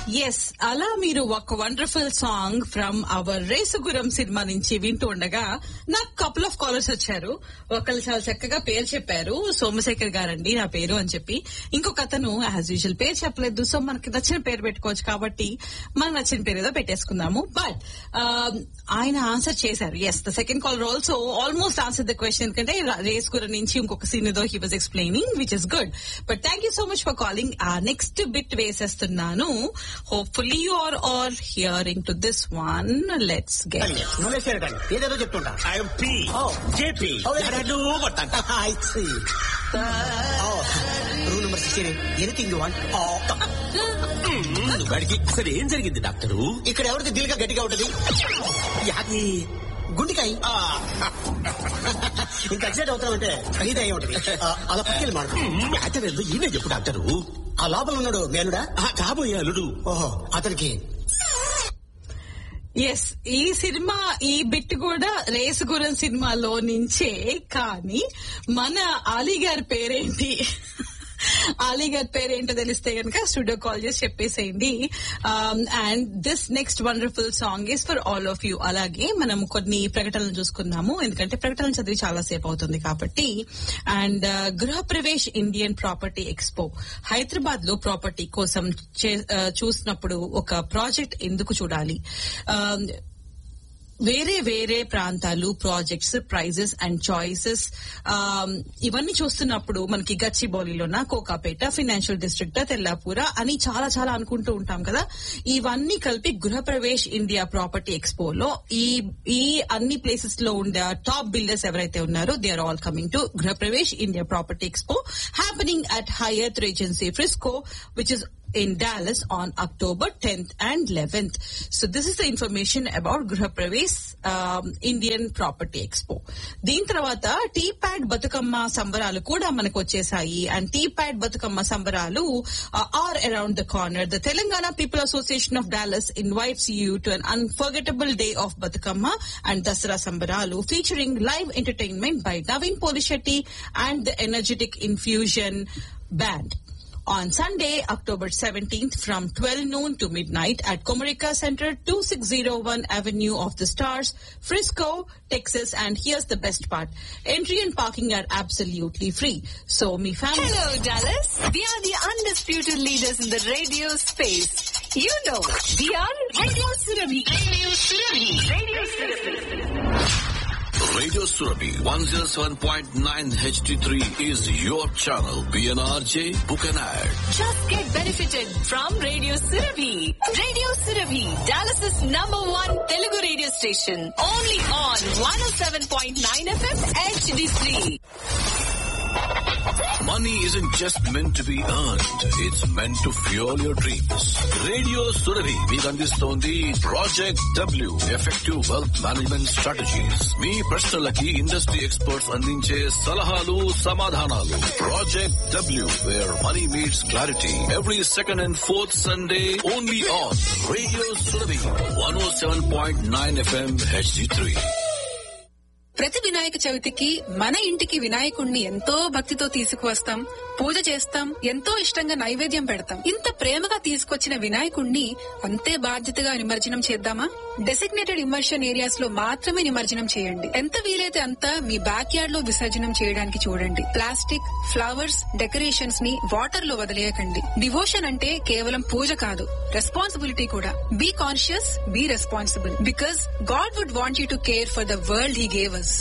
Yes అలా మీరు ఒక wonderful song from our Race Gurram cinema నుంచి వింటూ ఉండగా నాకు కపుల్ ఆఫ్ కాలర్స్ వచ్చారు ఒకళ్ళు చాలా చక్కగా పేరు చెప్పారు సోమశేఖర్ గారండి నా పేరు అని చెప్పి ఇంకొక అతను యాజ్ యూజువల్ పేరు చెప్పలేదు సో మనకి నచ్చిన పేరు పెట్టుకోవచ్చు కాబట్టి మనకు నచ్చిన పేరు ఏదో పెట్టేసుకుందాము బట్ ఆయన ఆన్సర్ చేశారు yes the second caller also almost answer the question ఎందుకంటే రేసుగురం నుంచి ఇంకొక సీన్ ఏదో he was explaining which is good but thank you so much for calling uh next bit వేసేస్తున్నాను hopefully you are all hearing to this one let's get నువ్వే చేరకండి ఏదేదో చెప్తుంటా I'm P Oh. JP Oh, yeah. కొట్టాను rule number sixteen anything you want వాడికి సరే ఏం జరిగింది డాక్టరు ఇక్కడ ఎవరిది దిల్గా గట్టిగా ఉంటది యాది గుండికాయ ఇంకా ఎక్సైట్ అవుతామంటే ఖరీదు అయ్యి ఉంటది ఆ, అలా పట్టుకెళ్ళి మాట మ్యాటర్ ఏందో ఈయనే చెప్పు డాక్టరు ఆ లోపల ఉన్నాడు మేలుడా ఆ, కాబోయే అల్లుడు ఓహో అతనికి ఎస్ ఈ సినిమా ఈ బిట్ కూడా రేసుగురం సినిమాలో నుంచే కానీ మన అలీ గారి పేరేంటి అలీ గారి పేరేంటో తెలిస్తే కనుక స్టూడియో కాల్ చేసి చెప్పేసేయండి and this next wonderful song is for all of you అలాగే మనం కొన్ని ప్రకటనలు చూసుకున్నాము ఎందుకంటే ప్రకటనలు చదివి చాలా సేపు అవుతుంది కాబట్టి and Griha Pravesh Indian property expo Hyderabad లో ప్రాపర్టీ కోసం చే- ఆ, చూసినప్పుడు ఒక ప్రాజెక్ట్ ఎందుకు చూడాలి ఆ, వేరే వేరే ప్రాంతాలు ప్రాజెక్ట్స్ ప్రైజెస్ అండ్ చాయిసెస్ ఇవన్నీ చూస్తున్నప్పుడు మనకి గచ్చిబౌలిలోన కోకాపేట ఫైనాన్షియల్ డిస్ట్రిక్ట్ తెల్లాపూర అని చాలా చాలా అనుకుంటూ ఉంటాం కదా ఇవన్నీ కలిపి గృహప్రవేశ్ ఇండియా ప్రాపర్టీ ఎక్స్పోలో ఈ ఈ అన్ని ప్లేసెస్ లో ఉండే టాప్ బిల్డర్స్ ఎవరైతే ఉన్నారో they are all coming to Grihapravesh India property expo happening at Hyatt Regency Frisco which is in Dallas on October 10th and 11th. So this is the information about Griha Pravesh um, Indian Property Expo. దీని తర్వాత tea pad Bathukamma సంబరాలు కూడా మనకు వచ్చేసాయి and tea pad Bathukamma సంబరాలు are around the corner the Telangana people association of Dallas invites you to an unforgettable day of Bathukamma and Dasara సంబరాలు featuring live entertainment by Naveen Polishetty and the energetic infusion band on Sunday, October 17th from 12 noon to midnight at Comerica Center, 2601 Avenue of the Stars, Frisco, Texas. And here's the best part. Entry and parking are absolutely free. So me family... Hello, Dallas. We are the undisputed leaders in the radio space. You know, we are Radio Surabhi. Radio Surabhi. Radio Surabhi. Radio Surabhi 107.9 HD3 is your channel. PNRJ Book and Ad. Just get benefited from Radio Surabhi. Radio Surabhi, Dallas's number one Telugu radio station. Only on 107.9 FM HD3. Money isn't just meant to be earned. It's meant to fuel your dreams. Radio Surabhi మీకు అందిస్తోంది project W effective wealth management strategies మీ ప్రశ్నలకి industry experts అందించే సలహాలు సమాధానాలు project W where money meets clarity every second and fourth Sunday only on radio Surabhi one O seven point nine FM HD three ప్రతి వినాయక చవితికి మన ఇంటికి వినాయకుణ్ణి ఎంతో భక్తితో తీసుకువస్తాం పూజ చేస్తాం ఎంతో ఇష్టంగా నైవేద్యం పెడతాం ఇంత ప్రేమగా తీసుకొచ్చిన వినాయకుణ్ణి అంతే బాధ్యతగా నిమజ్జనం చేద్దామా డెసిగ్నేటెడ్ ఇమర్షన్ ఏరియాస్ లో మాత్రమే నిమజ్జనం చేయండి ఎంత వీలైతే అంత మీ బ్యాక్ యార్డ్ లో విసర్జనం చేయడానికి చూడండి ప్లాస్టిక్ ఫ్లవర్స్ డెకరేషన్స్ ని వాటర్ లో వదిలేయకండి డివోషన్ అంటే కేవలం పూజ కాదు రెస్పాన్సిబిలిటీ కూడా be conscious be responsible because God would want you to care for the world he gave us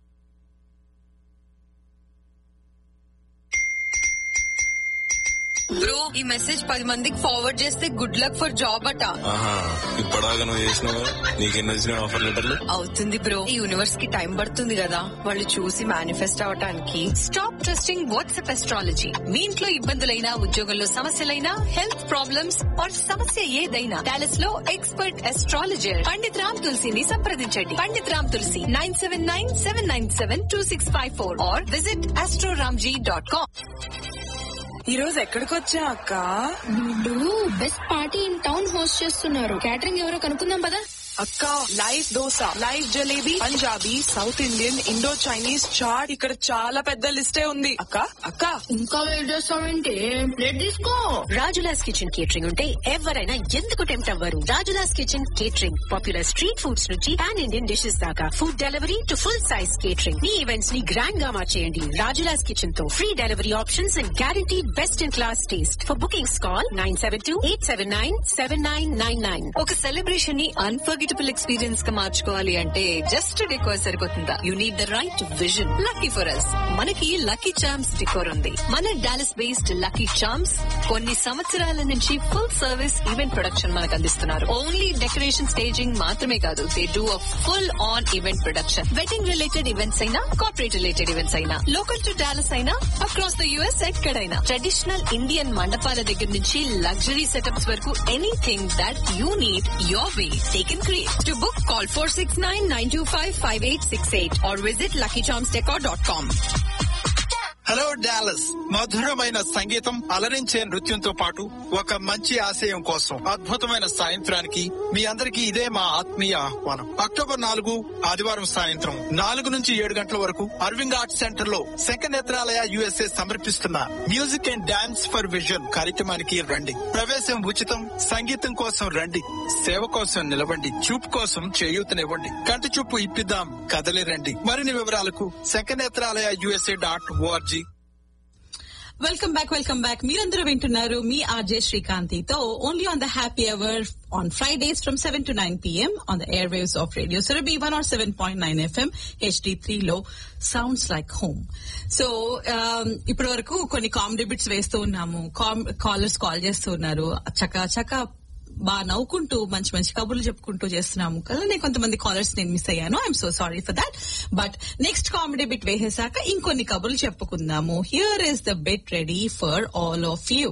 bro ఈ మెసేజ్ పది మందికి ఫార్వర్డ్ చేస్తే గుడ్ లక్ ఫర్ జాబ్ అట ఆహా ఇప్పటిదాకా నువ్వు చేసినావు నీకెన్ని వచ్చినాయి ఆఫర్ లెటర్లు అవుతుంది బ్రో ఈ యూనివర్స్ కి టైం పడుతుంది కదా వాళ్ళు చూసి మేనిఫెస్ట్ అవటానికి స్టాప్ ట్రస్టింగ్ వాట్సాప్ ఎస్ట్రాలజీ మీ ఇంట్లో ఇబ్బందులైనా ఉద్యోగంలో సమస్యలైనా హెల్త్ ప్రాబ్లమ్స్ ఆర్ సమస్య ఏదైనా డాలస్ లో ఎక్స్పర్ట్ ఎస్ట్రాలజర్ పండిత్ రామ్ తులసిని సంప్రదించండి Pandit Ram Tulasi nine seven nine seven nine seven two six five four or visit Astroramji dot com ఈ రోజు ఎక్కడికి వచ్చా అక్క వీళ్ళు best party in town host చేస్తున్నారు క్యాటరింగ్ ఎవరో కనుక్కుందాం పదా అక్క live dosa live jalebi Punjabi south Indian Indo Chinese chaat ఇక్కడ చాలా పెద్ద లిస్టే ఉంది అక్క అక్క ఇంకా వెయిట్ చేస్తామంటే ప్లేట్ తీసుకో రాజులాస్ కిచెన్ కేటరింగ్ ఉంటే ఎవరైనా ఎందుకు టెంప్ట్ అవ్వరు Rajula's kitchen catering popular street foods నుంచి పాన్ ఇండియన్ డిషెస్ దాకా food delivery to full size catering మీ ఈవెంట్స్ ని గ్రాండ్ గా మార్చేయండి రాజులాస్ కిచెన్ తో free delivery options and guarantee best in class taste for bookings call nine seven two eight seven nine seven nine nine nine ఒక celebration ని unforgettable experience గా మార్చుకోవాలి అంటే జస్ట్ డెకోర్ సరిపోతుందా you need the right vision lucky for us మనకి Lucky charms decor ఉంది మన Dallas based lucky charms కొన్ని సంవత్సరాల నుంచి ఫుల్ సర్వీస్ ఈవెంట్ ప్రొడక్షన్ మనకు అందిస్తున్నారు ఓన్లీ డెకరేషన్ స్టేజింగ్ మాత్రమే కాదు they do a full on event production wedding related events అయినా కార్పొరేట్ రిలేటెడ్ ఈవెంట్స్ అయినా లోకల్ టు డాలస్ అయినా అక్రాస్ ద యుఎస్ ఎక్కడైనా ట్రెడిషనల్ ఇండియన్ మండపాల దగ్గర నుంచి లగ్జరీ సెటప్స్ వరకు anything that you need your way taken create to book call four six nine nine two five five eight six eight or visit Lucky Charms decor dot com hello Dallas మధురమైన సంగీతం అలరించే నృత్యంతో పాటు ఒక మంచి ఆశయం కోసం అద్భుతమైన సాయంత్రానికి మీ అందరికీ ఇదే మా ఆత్మీయ ఆహ్వానం అక్టోబర్ నాలుగు ఆదివారం సాయంత్రం నాలుగు నుంచి ఏడు గంటల వరకు అరవింద్ ఆర్ట్స్ సెంటర్ లో శంకనేత్రాలయ యుఎస్ఏ సమర్పిస్తున్న music and dance for vision కార్యక్రమానికి రండి ప్రవేశం ఉచితం సంగీతం కోసం రండి సేవ కోసం నిలవండి చూపు కోసం చేయూతనివ్వండి కంటి చూపు ఇప్పిద్దాం కదలి రండి మరిన్ని వివరాలకు Sankaranethralaya USA dot ORG welcome back welcome back మీరందరూ వింటున్నారు మీ ఆర్జే శ్రీకాంతితో only on the happy hour on Fridays from seven to nine PM on the air waves of radio Surabhi one R seven point nine FM HD three లో sounds like home so ఇప్పటి వరకు కొన్ని comedy bits వేస్తూ ఉన్నాము callers call చేస్తూ ఉన్నారు చక్క చక్క బాగా నవ్వుకుంటూ మంచి మంచి కబుర్లు చెప్పుకుంటూ చేస్తున్నాము కదా నేను కొంతమంది కాలర్స్ నేను మిస్ అయ్యాను I'm so sorry for that but next comedy bit వేసేసాక ఇంకొన్ని కబుర్లు చెప్పుకుందాము here is the bit ready for all of you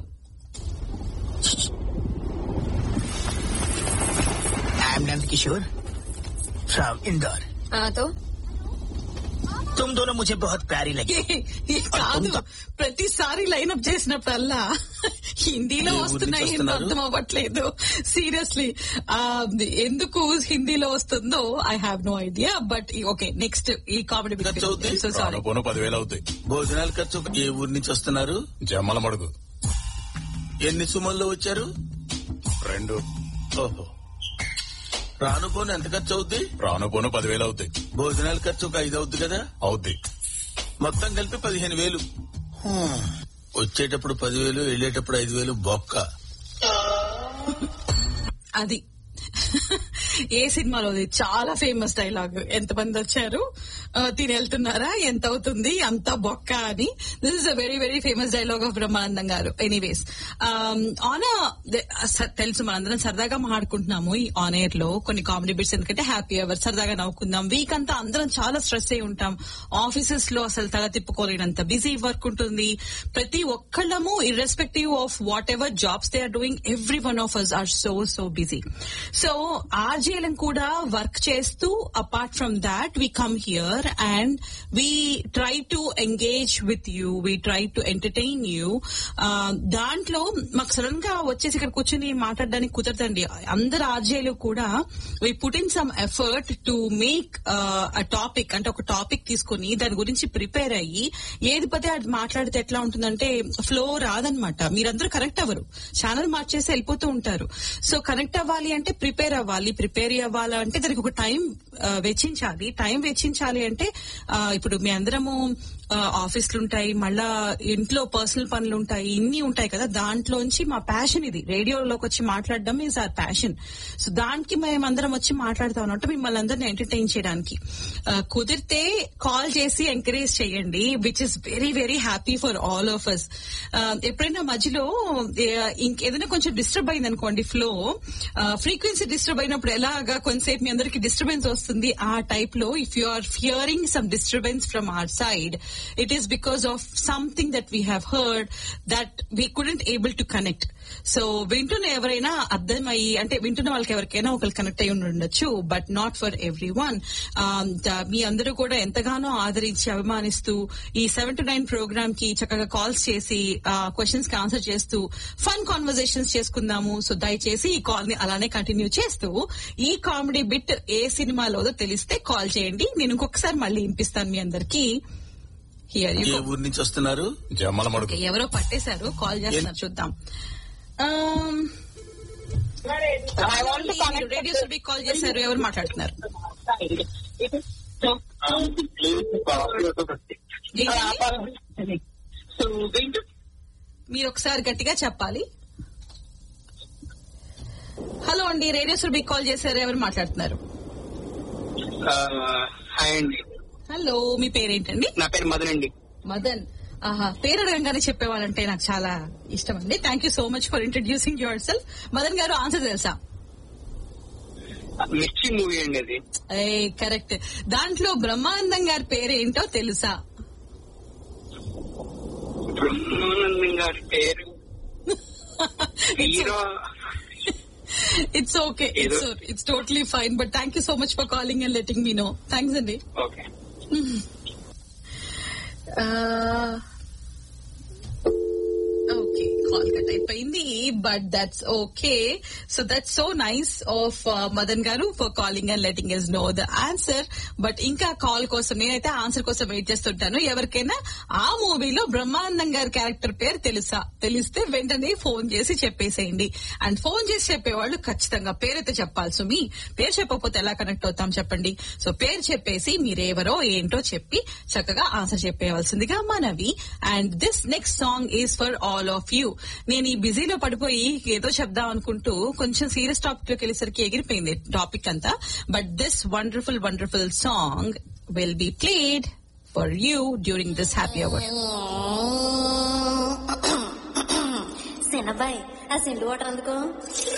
I'm Nand Kishore from Indore. తో तुम दोनों मुझे बहुत प्यारी लगी కాదు ప్రతిసారి లైన్అప్ చేసినప్పుడల్లా హిందీలో ఏ ఊరు నుంచి వస్తున్నాయి ఏందో వస్తున్నారు? అర్థం అవ్వట్లేదు సీరియస్లీ ఎందుకు హిందీలో వస్తుందో I have no idea but okay next ఈ కామెడీ ఖర్చు అవుద్ది? సో సారీ పోను పదివేలు అవుతాయి భోజనాల ఖర్చు ఏ ఊరు నుంచి వస్తున్నారు జమ్మల మడుగు ఎన్ని సుమల్లో వచ్చారు రెండు ఓహో రాను పోను ఎంత ఖర్చు అవుద్ది రాను పోను పదివేలు అవుతాయి భోజనాల ఖర్చు ఒక ఐదు అవుద్ది కదా అవుద్ది మొత్తం కలిపి పదిహేను వేలు హ్మ్. వచ్చేటప్పుడు పదివేలు వెళ్ళేటప్పుడు ఐదు వేలు బొక్క అది ఏ సినిమాలోది చాలా ఫేమస్ డైలాగ్ ఎంతమంది వచ్చారు ఆ, తిని వెళ్తున్నారా ఎంత అవుతుంది అంత బొక్క అని this is a very very famous dialogue of Brahmanandam garu anyways on తెలుసు మనందరం సరదాగా మాట్లాడుకుంటున్నాము ఈ ఆన్ ఎయిర్ లో కొన్ని కామెడీ బిట్స్ ఎందుకంటే హ్యాపీ అవర్ సరదాగా నవ్వుకుందాం వీక్ అంతా అందరం చాలా స్ట్రెస్ అయి ఉంటాం ఆఫీసెస్ లో అసలు తల తిప్పుకోలేనంత బిజీ వర్క్ ఉంటుంది ప్రతి ఒక్కళ్ళము irrespective of whatever jobs they are doing every one of us are so so busy so ఆర్జేలం కూడా వర్క్ చేస్తూ apart from that we come here and we try to engage with you we try to entertain you దాంట్లో మాకు sudden గా వచ్చేసి ఇక్కడ కూర్చుని మాట్లాడడానికి కుదరదండి అందరు ఆర్జేలు కూడా we put in some effort to make a topic అంటే ఒక టాపిక్ తీసుకుని దాని గురించి ప్రిపేర్ అయ్యి ఏది పదే అది మాట్లాడితే ఎట్లా ఉంటుందంటే ఫ్లో రాదనమాట మీరందరూ కనెక్ట్ అవ్వరు ఛానల్ మార్చేసి వెళ్ళిపోతూ ఉంటారు సో కనెక్ట్ అవ్వాలి అంటే ప్రిపేర్ అవ్వాలి ప్రిపేర్ అవ్వాలంటే దానికి ఒక టైం వెచ్చించాలి టైం వెచ్చించాలి అంటే ఆ, ఇప్పుడు మీ అందరము ఆఫీసులు ఉంటాయి మళ్ళా ఇంట్లో పర్సనల్ పనులు ఉంటాయి ఇన్ని ఉంటాయి కదా దాంట్లోంచి మా ప్యాషన్ ఇది రేడియోలోకి వచ్చి మాట్లాడడం ఈజ్ ఆర్ ప్యాషన్ సో దానికి మేము అందరం వచ్చి మాట్లాడతాం అన్నట్టు మిమ్మల్ని అందరిని ఎంటర్టైన్ చేయడానికి ఆ, కుదిరితే కాల్ చేసి ఎంకరేజ్ చేయండి which is very very happy for all of us ఎప్పుడైనా మధ్యలో ఏ, ఇంకేదైనా కొంచెం డిస్టర్బ్ అయింది అనుకోండి ఫ్లో ఫ్రీక్వెన్సీ డిస్టర్బ్ అయినప్పుడు ఎలాగా కొంతసేపు మీ అందరికి డిస్టర్బెన్స్ వస్తుంది ఆ టైప్ లో if you are fearing some disturbance from our side it is because of something that we have heard that we couldn't able to connect. So వింటున్న ఎవరైనా అర్థమయ్యి అంటే వింటున్న వాళ్ళకి ఎవరికైనా ఒకరు కనెక్ట్ అయి ఉండి ఉండొచ్చు but not for every one మీ అందరూ కూడా ఎంతగానో ఆదరించి అభిమానిస్తూ ఈ సెవెన్ టు నైన్ ప్రోగ్రామ్ కి చక్కగా కాల్స్ చేసి క్వశ్చన్స్ కి ఆన్సర్ చేస్తూ ఫన్ కాన్వర్జేషన్స్ చేసుకుందాము సో దయచేసి ఈ కాల్ ని అలానే కంటిన్యూ చేస్తూ ఈ కామెడీ బిట్ ఏ సినిమాలోదో తెలిస్తే కాల్ చేయండి నేను ఇంకొకసారి మళ్ళీ వినిపిస్తాను మీ అందరికి హియర్ ఏ ఊరు నుంచి వస్తున్నారు జమ్మల మడుగు ఎవరో పట్టేశారు కాల్ చేస్తున్నారు చూద్దాం Um, మీరు రేడియో సురభి కాల్ చేశారు ఎవరు మాట్లాడుతున్నారు మీరు ఒకసారి గట్టిగా చెప్పాలి హలో అండి రేడియో సురభి కాల్ చేశారు ఎవరు మాట్లాడుతున్నారు హాయ్ అండి హలో మీ పేరేంటండి నా పేరు మదన్ అండి మదన్ ఆహా పేరు అడగంగానే చెప్పేవాళ్ళంటే నాకు చాలా ఇష్టం అండి thank you so much for introducing yourself Madan garu answer తెలుసా మిర్చి మూవీ అండి అది ఏ కరెక్ట్ దాంట్లో బ్రహ్మానందం గారి పేరేంటో తెలుసా బ్రహ్మానందం గారి పేరు hero it's okay it's it's totally fine but thank you so much for calling and letting me know thanks అండి ఓకే ఓకే కాల్ కట్ అయిపోయింది but that's okay so that's so nice of Madan garu for calling and letting is know the answer but ఇంకా call కోసం నేనైతే answer కోసం wait చేస్తుంటాను ఎవరికైనా ఆ మూవీలో బ్రహ్మానందం గారి క్యారెక్టర్ పేరు తెలుసా తెలిస్తే వెంటనే ఫోన్ చేసి చెప్పేసేయండి అండ్ ఫోన్ చేసి చెప్పేవాళ్ళు ఖచ్చితంగా పేరైతే చెప్పాలి సుమి పేరు చెప్పకపోతే ఎలా కనెక్ట్ అవుతాం చెప్పండి సో పేరు చెప్పేసి మీరెవరో ఏంటో చెప్పి చక్కగా ఆన్సర్ చెప్పేయవలసిందిగా మనవి and this next song is for all of you నేను ఈ బిజీలో పడిపోయి ఏదో చెప్దాం అనుకుంటూ కొంచెం సీరియస్ టాపిక్ లోకి వెళ్ళేసరికి ఎగిరిపోయింది టాపిక్ అంతా but this wonderful wonderful song will be played for you during this happy hour సినబాయ్ ఆ సిండు వాటర్ అందుకో